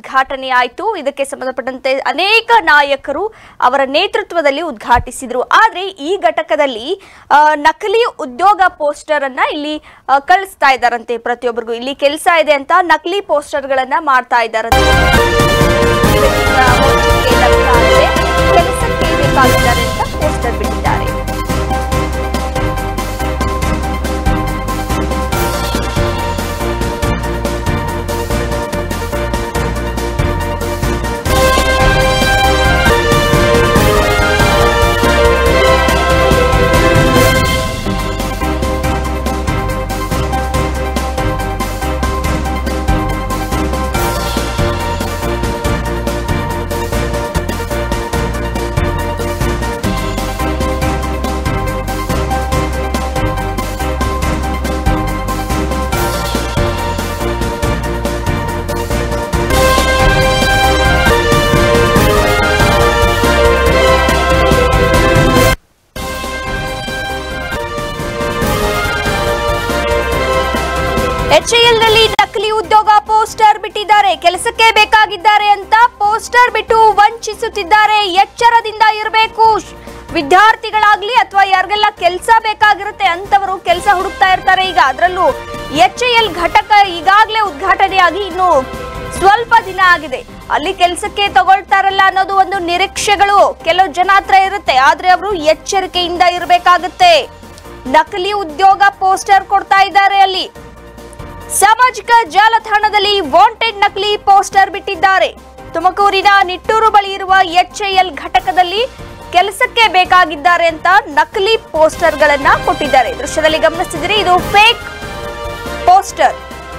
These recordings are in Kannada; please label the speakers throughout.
Speaker 1: ಉದ್ಘಾಟನೆ ಆಯಿತು ಇದಕ್ಕೆ ಸಂಬಂಧಪಟ್ಟಂತೆ ಅನೇಕ ನಾಯಕರು ಅವರ ನೇತೃತ್ವದಲ್ಲಿ ಉದ್ಘಾಟಿಸಿದ್ರು ಆದ್ರೆ ಈ ಘಟಕದಲ್ಲಿ ಆ, ನಕಲಿ ಉದ್ಯೋಗ ಪೋಸ್ಟರ್ ಅನ್ನ ಇಲ್ಲಿ ಆ, ಕಳಿಸ್ತಾ ಇದ್ದಾರಂತೆ ಪ್ರತಿಯೊಬ್ಬರಿಗೂ ಇಲ್ಲಿ ಕೆಲಸ ಇದೆ ಅಂತ ನಕಲಿ ಪೋಸ್ಟರ್ ಗಳನ್ನ ಮಾಡ್ತಾ ಇದ್ದಾರಂತೆ ಇದಕ್ಕೀಗ ಮೋಚಕ್ಕೆ ಲಭ್ಯವಾಗಿದೆ. ಕೆಲಸಕ್ಕೆ ಬೇಕಾಗಿದ್ದಾರೆ ಅಂತ ಪೋಸ್ಟರ್ ಬಿಟ್ಟಿದ್ದಾರೆ ಎಚ್ಎಎಲ್ ನಲ್ಲಿ ನಕಲಿ ಉದ್ಯೋಗ ಪೋಸ್ಟರ್ ಬಿಟ್ಟಿದ್ದಾರೆ ಕೆಲಸಕ್ಕೆ ಬೇಕಾಗಿದ್ದಾರೆ ಅಂತ ಪೋಸ್ಟರ್ ಬಿಟ್ಟು ವಂಚಿಸುತ್ತಿದ್ದಾರೆ ಎಚ್ಚರದಿಂದ ಇರಬೇಕು ವಿದ್ಯಾರ್ಥಿಗಳಾಗ್ಲಿ ಅಥವಾ ಯಾರಿಗೆಲ್ಲ ಕೆಲಸ ಬೇಕಾಗಿರುತ್ತೆ ಅಂತವರು ಕೆಲಸ ಹುಡುಕ್ತಾ ಇರ್ತಾರೆ ಈಗ ಅದರಲ್ಲೂ ಎಚ್ಎಎಲ್ ಘಟಕ ಈಗಾಗಲೇ ಉದ್ಘಾಟನೆಯಾಗಿ ಇನ್ನು ಸ್ವಲ್ಪ ದಿನ ಆಗಿದೆ ಅಲ್ಲಿ ಕೆಲಸಕ್ಕೆ ತಗೊಳ್ತಾರಲ್ಲ ಅನ್ನೋದು ಒಂದು ನಿರೀಕ್ಷೆಗಳು ಕೆಲವು ಜನ ಹತ್ರ ಇರುತ್ತೆ ಆದ್ರೆ ಅವರು ಎಚ್ಚರಿಕೆಯಿಂದ ಇರಬೇಕಾಗುತ್ತೆ ನಕಲಿ ಉದ್ಯೋಗ ಪೋಸ್ಟರ್ ಕೊಡ್ತಾ ಇದ್ದಾರೆ ಅಲ್ಲಿ ಸಾಮಾಜಿಕ ಜಾಲತಾಣದಲ್ಲಿ ವಾಂಟೆಡ್ ನಕಲಿ ಪೋಸ್ಟರ್ ಬಿಟ್ಟಿದ್ದಾರೆ ತುಮಕೂರಿನ ನಿಟ್ಟೂರು ಬಳಿ ಇರುವ ಎಚ್ಎಎಲ್ ಘಟಕದಲ್ಲಿ ಕೆಲಸಕ್ಕೆ ಬೇಕಾಗಿದ್ದಾರೆ ಅಂತ ನಕಲಿ ಪೋಸ್ಟರ್ಗಳನ್ನ ಕೊಟ್ಟಿದ್ದಾರೆ ದೃಶ್ಯದಲ್ಲಿ ಗಮನಿಸಿದ್ರೆ ಇದು ಫೇಕ್ ಪೋಸ್ಟರ್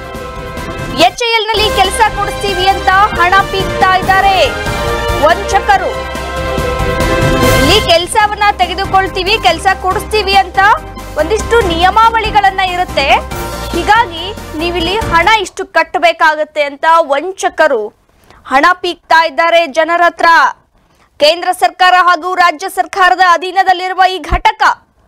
Speaker 1: ಎಚ್ಎಎಲ್ ನಲ್ಲಿ ಕೆಲಸ ಕೊಡಿಸ್ತೀವಿ ಅಂತ ಹಣ ಪೀಕ್ತಾ ಇದ್ದಾರೆ ವಂಚಕರು ಇಲ್ಲಿ ಕೆಲಸವನ್ನ ತೆಗೆದುಕೊಳ್ತೀವಿ ಕೆಲಸ ಕೊಡಿಸ್ತೀವಿ ಅಂತ ಒಂದಿಷ್ಟು ನಿಯಮಾವಳಿಗಳನ್ನ ಇರುತ್ತೆ ಹೀಗಾಗಿ ನೀವಿಲ್ಲಿ ಹಣ ಇಷ್ಟು ಕಟ್ಟಬೇಕಾಗತ್ತೆ ಅಂತ ವಂಚಕರು ಹಣ ಪೀಕ್ತಾ ಇದ್ದಾರೆ ಜನರ ಹತ್ರ ಕೇಂದ್ರ ಸರ್ಕಾರ ಹಾಗೂ ರಾಜ್ಯ ಸರ್ಕಾರದ ಅಧೀನದಲ್ಲಿರುವ ಈ ಘಟಕ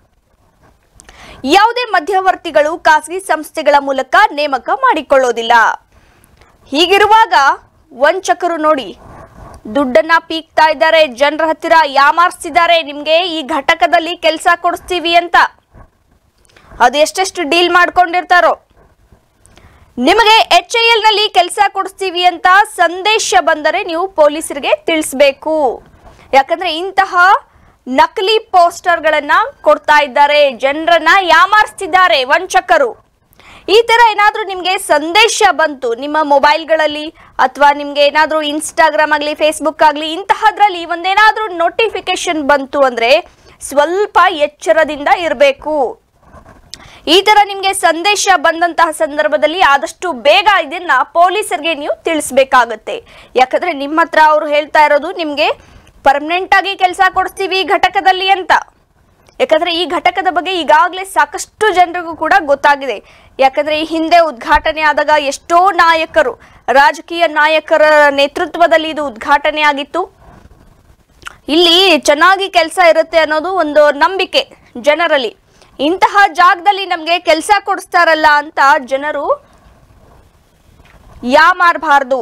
Speaker 1: ಯಾವುದೇ ಮಧ್ಯವರ್ತಿಗಳು ಖಾಸಗಿ ಸಂಸ್ಥೆಗಳ ಮೂಲಕ ನೇಮಕ ಮಾಡಿಕೊಳ್ಳೋದಿಲ್ಲ ಹೀಗಿರುವಾಗ ವಂಚಕರು ನೋಡಿ ದುಡ್ಡನ್ನ ಪೀಕ್ತಾ ಇದ್ದಾರೆ ಜನರ ಹತ್ತಿರ ಯಾಮಾರಿಸ್ತಿದ್ದಾರೆ ನಿಮ್ಗೆ ಈ ಘಟಕದಲ್ಲಿ ಕೆಲಸ ಕೊಡಿಸ್ತೀವಿ ಅಂತ ಅದು ಎಷ್ಟೆಷ್ಟು ಡೀಲ್ ಮಾಡ್ಕೊಂಡಿರ್ತಾರೋ ನಿಮಗೆ ಎಚ್ ಐ ಎಲ್ ನಲ್ಲಿ ಕೆಲಸ ಕೊಡಿಸ್ತೀವಿ ಅಂತ ಸಂದೇಶ ಬಂದರೆ ನೀವು ಪೊಲೀಸರಿಗೆ ತಿಳಿಸ್ಬೇಕು ಯಾಕಂದ್ರೆ ಇಂತಹ ನಕಲಿ ಪೋಸ್ಟರ್ಗಳನ್ನ ಕೊಡ್ತಾ ಇದ್ದಾರೆ ಜನರನ್ನ ಯಾಮಾರಿಸ್ತಿದ್ದಾರೆ ವಂಚಕರು ಈ ತರ ಏನಾದ್ರೂ ನಿಮ್ಗೆ ಸಂದೇಶ ಬಂತು ನಿಮ್ಮ ಮೊಬೈಲ್ಗಳಲ್ಲಿ ಅಥವಾ ನಿಮ್ಗೆ ಏನಾದ್ರೂ ಇನ್ಸ್ಟಾಗ್ರಾಮ್ ಆಗಲಿ ಫೇಸ್ಬುಕ್ ಆಗಲಿ ಇಂತಹದ್ರಲ್ಲಿ ಒಂದೇನಾದ್ರೂ ನೋಟಿಫಿಕೇಶನ್ ಬಂತು ಅಂದ್ರೆ ಸ್ವಲ್ಪ ಎಚ್ಚರದಿಂದ ಇರಬೇಕು ಈ ತರ ನಿಮ್ಗೆ ಸಂದೇಶ ಬಂದಂತಹ ಸಂದರ್ಭದಲ್ಲಿ ಆದಷ್ಟು ಬೇಗ ಇದನ್ನ ಪೊಲೀಸರಿಗೆ ನೀವು ತಿಳಿಸ್ಬೇಕಾಗತ್ತೆ ಯಾಕಂದ್ರೆ ನಿಮ್ಮ ಹತ್ರ ಅವ್ರು ಹೇಳ್ತಾ ಇರೋದು ನಿಮ್ಗೆ ಪರ್ಮನೆಂಟ್ ಆಗಿ ಕೆಲಸ ಕೊಡಿಸ್ತೀವಿ ಈ ಘಟಕದಲ್ಲಿ ಅಂತ ಯಾಕಂದ್ರೆ ಈ ಘಟಕದ ಬಗ್ಗೆ ಈಗಾಗಲೇ ಸಾಕಷ್ಟು ಜನರಿಗೂ ಕೂಡ ಗೊತ್ತಾಗಿದೆ ಯಾಕಂದ್ರೆ ಈ ಹಿಂದೆ ಉದ್ಘಾಟನೆ ಆದಾಗ ಎಷ್ಟೋ ನಾಯಕರು ರಾಜಕೀಯ ನಾಯಕರ ನೇತೃತ್ವದಲ್ಲಿ ಇದು ಉದ್ಘಾಟನೆ ಆಗಿತ್ತು ಇಲ್ಲಿ ಚೆನ್ನಾಗಿ ಕೆಲಸ ಇರುತ್ತೆ ಅನ್ನೋದು ಒಂದು ನಂಬಿಕೆ ಜನರಲ್ಲಿ ಇಂತಹ ಜಾಗದಲ್ಲಿ ನಮಗೆ ಕೆಲಸ ಕೊಡಿಸ್ತಾರಲ್ಲ ಅಂತ ಜನರು ಯಾಮಾರಬಾರ್ದು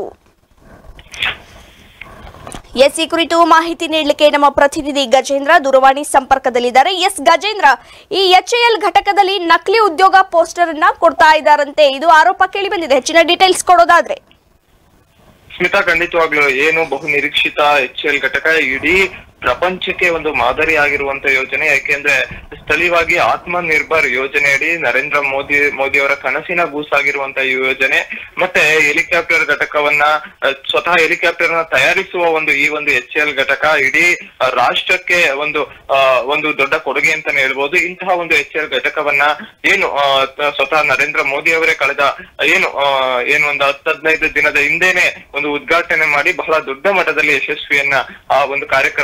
Speaker 1: ಎಸ್ ಈ ಕುರಿತು ಮಾಹಿತಿ ನೀಡಲಿಕ್ಕೆ ನಮ್ಮ ಪ್ರತಿನಿಧಿ ಗಜೇಂದ್ರ ದೂರವಾಣಿ ಸಂಪರ್ಕದಲ್ಲಿದ್ದಾರೆ ಎಸ್ ಗಜೇಂದ್ರ ಈ ಎಚ್ ಎಲ್ ಘಟಕದಲ್ಲಿ ನಕಲಿ ಉದ್ಯೋಗ ಪೋಸ್ಟರ್ ಅನ್ನ ಕೊಡ್ತಾ ಇದ್ದಾರಂತೆ ಇದು ಆರೋಪ ಕೇಳಿ ಬಂದಿದೆ ಹೆಚ್ಚಿನ ಡೀಟೇಲ್ಸ್ ಕೊಡೋದಾದ್ರೆ
Speaker 2: ಸ್ಮಿತಾ ಖಂಡಿತವಾಗ್ಲು ಏನು ಬಹು ನಿರೀಕ್ಷಿತ ಎಚ್ ಎಲ್ ಘಟಕ ಇಡೀ ಪ್ರಪಂಚಕ್ಕೆ ಒಂದು ಮಾದರಿ ಆಗಿರುವಂತ ಯೋಜನೆ ಯಾಕೆಂದ್ರೆ ಸ್ಥಳೀಯವಾಗಿ ಆತ್ಮ ನಿರ್ಭರ್ ಯೋಜನೆಯಡಿ ನರೇಂದ್ರ ಮೋದಿ ಮೋದಿ ಅವರ ಕನಸಿನ ಕೂಸಾಗಿರುವಂತ ಈ ಯೋಜನೆ ಮತ್ತೆ ಹೆಲಿಕಾಪ್ಟರ್ ಘಟಕವನ್ನ ಅಹ್, ಸ್ವತಃ ಹೆಲಿಕಾಪ್ಟರ್ ನ ತಯಾರಿಸುವ ಒಂದು ಈ ಒಂದು ಎಚ್ ಎಲ್ ಘಟಕ ಇಡೀ ಅಹ್, ರಾಷ್ಟ್ರಕ್ಕೆ ಒಂದು ಅಹ್, ಒಂದು ದೊಡ್ಡ ಕೊಡುಗೆ ಅಂತಾನೆ ಹೇಳ್ಬೋದು ಇಂತಹ ಒಂದು ಎಚ್ ಎಲ್ ಘಟಕವನ್ನ ಏನು ಅಹ್, ತ- ಸ್ವತಃ ನರೇಂದ್ರ ಮೋದಿ ಅವರೇ ಕಳೆದ ಏನು ಅಹ್, ಏನು ಒಂದು ಹತ್ತು ಹದಿನೈದು ದಿನದ ಹಿಂದೆನೆ ಒಂದು ಉದ್ಘಾಟನೆ ಮಾಡಿ ಬಹಳ ದೊಡ್ಡ ಮಟ್ಟದಲ್ಲಿ ಯಶಸ್ವಿಯನ್ನ ಆ ಒಂದು ಕಾರ್ಯಕ್ರಮ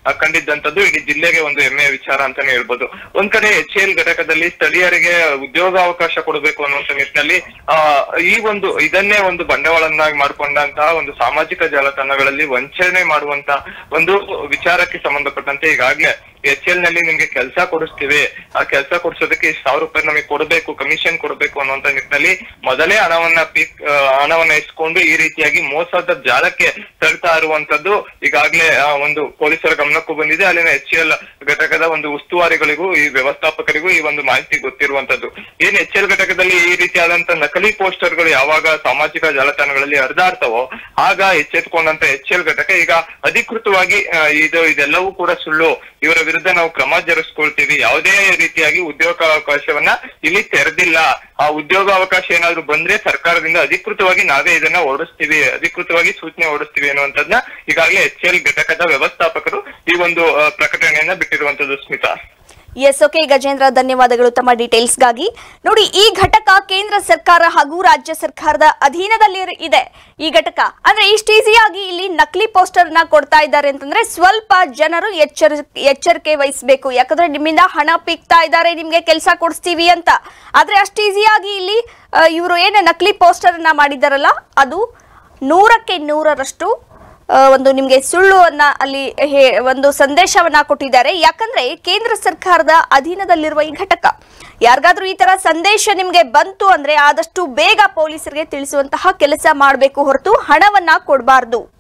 Speaker 2: ಆ, ಕಂಡಿದ್ದಂತದ್ದು ಇಡೀ ಜಿಲ್ಲೆಗೆ ಒಂದು ಹೆಮ್ಮೆಯ ವಿಚಾರ ಅಂತಾನೆ ಹೇಳ್ಬೋದು ಒಂದ್ ಕಡೆ ಎಚ್ ಎಲ್ ಘಟಕದಲ್ಲಿ ಸ್ಥಳೀಯರಿಗೆ ಉದ್ಯೋಗಾವಕಾಶ ಕೊಡಬೇಕು ಅನ್ನುವಂತ ನಿಟ್ಟಿನಲ್ಲಿ ಆ ಈ ಒಂದು ಇದನ್ನೇ ಒಂದು ಬಂಡವಾಳನ್ನಾಗಿ ಮಾಡ್ಕೊಂಡಂತಹ ಒಂದು ಸಾಮಾಜಿಕ ಜಾಲತಾಣಗಳಲ್ಲಿ ವಂಚನೆ ಮಾಡುವಂತ ಒಂದು ವಿಚಾರಕ್ಕೆ ಸಂಬಂಧಪಟ್ಟಂತೆ ಈಗಾಗ್ಲೇ ಎಚ್ ಎಲ್ ನಲ್ಲಿ ನಿಮ್ಗೆ ಕೆಲಸ ಕೊಡಿಸ್ತೀವಿ ಆ ಕೆಲಸ ಕೊಡಿಸೋದಕ್ಕೆ ಇಷ್ಟು ಸಾವಿರ ರೂಪಾಯಿ ನಮಗೆ ಕೊಡಬೇಕು ಕಮಿಷನ್ ಕೊಡಬೇಕು ಅನ್ನುವಂತ ನಿಟ್ಟಿನಲ್ಲಿ ಮೊದಲೇ ಹಣವನ್ನ ಪೀಕ್ ಆ, ಹಣವನ್ನ ಇಸ್ಕೊಂಡು ಈ ರೀತಿಯಾಗಿ ಮೋಸದ ಜಾಲಕ್ಕೆ ತಳ್ತಾ ಇರುವಂತದ್ದು ಈಗಾಗ್ಲೇ ಆ, ಒಂದು ಪೊಲೀಸರ ಗಮನಕ್ಕೂ ಬಂದಿದೆ ಅಲ್ಲಿನ ಎಚ್ ಎಲ್ ಘಟಕದ ಒಂದು ಉಸ್ತುವಾರಿಗಳಿಗೂ ಈ ವ್ಯವಸ್ಥಾಪಕರಿಗೂ ಈ ಒಂದು ಮಾಹಿತಿ ಗೊತ್ತಿರುವಂತದ್ದು ಏನ್ ಎಚ್ ಎಲ್ ಘಟಕದಲ್ಲಿ ಈ ರೀತಿಯಾದಂತ ನಕಲಿ ಪೋಸ್ಟರ್ಗಳು ಯಾವಾಗ ಸಾಮಾಜಿಕ ಜಾಲತಾಣಗಳಲ್ಲಿ ಹರಿದಾಡ್ತವೋ ಆಗ ಎಚ್ಚೆತ್ಕೊಂಡಂತ ಎಚ್ ಎಲ್ ಘಟಕ ಈಗ ಅಧಿಕೃತವಾಗಿ ಆ, ಇದು ಇದೆಲ್ಲವೂ ಕೂಡ ಸುಳ್ಳು ಇವರ ವಿರುದ್ಧ ನಾವು ಕ್ರಮ ಜರುಗಿಸ್ಕೊಳ್ತೀವಿ ಯಾವುದೇ ರೀತಿಯಾಗಿ ಉದ್ಯೋಗಾವಕಾಶವನ್ನ ಇಲ್ಲಿ ತೆರೆದಿಲ್ಲ ಆ ಉದ್ಯೋಗಾವಕಾಶ ಏನಾದ್ರು ಬಂದ್ರೆ ಸರ್ಕಾರದಿಂದ ಅಧಿಕೃತವಾಗಿ ನಾವೇ ಇದನ್ನ ಓಡಿಸ್ತೀವಿ ಅಧಿಕೃತವಾಗಿ ಸೂಚನೆ ಹೊರಡಿಸ್ತೀವಿ ಅನ್ನುವಂಥದ್ದನ್ನ ಈಗಾಗಲೇ ಎಚ್ ಎಲ್ ಘಟಕದ ವ್ಯವಸ್ಥಾಪಕರು ಈ ಒಂದು ಆ, ಪ್ರಕಟಣೆಯನ್ನ ಬಿಟ್ಟಿರುವಂತದ್ದು ಸ್ಮಿತಾ
Speaker 1: ಎಸ್ ಓಕೆ ಗಜೇಂದ್ರ ಧನ್ಯವಾದಗಳು ತಮ್ಮ ಡೀಟೇಲ್ಸ್ಗಾಗಿ ನೋಡಿ ಈ ಘಟಕ ಕೇಂದ್ರ ಸರ್ಕಾರ ಹಾಗೂ ರಾಜ್ಯ ಸರ್ಕಾರದ ಅಧೀನದಲ್ಲಿ ಇದೆ ಈ ಘಟಕ ಅಂದ್ರೆ ಇಷ್ಟು ಈಸಿಯಾಗಿ ಇಲ್ಲಿ ನಕಲಿ ಪೋಸ್ಟರ್ ನ ಕೊಡ್ತಾ ಇದ್ದಾರೆ ಅಂತಂದ್ರೆ ಸ್ವಲ್ಪ ಜನರು ಎಚ್ಚರ ಎಚ್ಚರಿಕೆ ವಹಿಸಬೇಕು ಯಾಕಂದ್ರೆ ನಿಮ್ಮಿಂದ ಹಣ ಪೀಕ್ತಾ ಇದ್ದಾರೆ ನಿಮ್ಗೆ ಕೆಲಸ ಕೊಡಿಸ್ತೀವಿ ಅಂತ ಆದ್ರೆ ಅಷ್ಟು ಈಸಿಯಾಗಿ ಇಲ್ಲಿ ಇವರು ಏನು ನಕಲಿ ಪೋಸ್ಟರ್ ನ ಮಾಡಿದಾರಲ್ಲ ಅದು ನೂರಕ್ಕೆ ನೂರರಷ್ಟು ಆ, ಒಂದು ನಿಮಗೆ ಸುಳ್ಳು ಅನ್ನ ಅಲ್ಲಿ ಹೇ- ಒಂದು ಸಂದೇಶವನ್ನ ಕೊಟ್ಟಿದ್ದಾರೆ ಯಾಕಂದ್ರೆ ಕೇಂದ್ರ ಸರ್ಕಾರದ ಅಧೀನದಲ್ಲಿರುವ ಈ ಘಟಕ ಯಾರಿಗಾದ್ರೂ ಈ ತರ ಸಂದೇಶ ನಿಮ್ಗೆ ಬಂತು ಅಂದ್ರೆ ಆದಷ್ಟು ಬೇಗ ಪೊಲೀಸರಿಗೆ ತಿಳಿಸುವಂತಹ ಕೆಲಸ ಮಾಡಬೇಕು ಹೊರತು ಹಣವನ್ನ ಕೊಡಬಾರ್ದು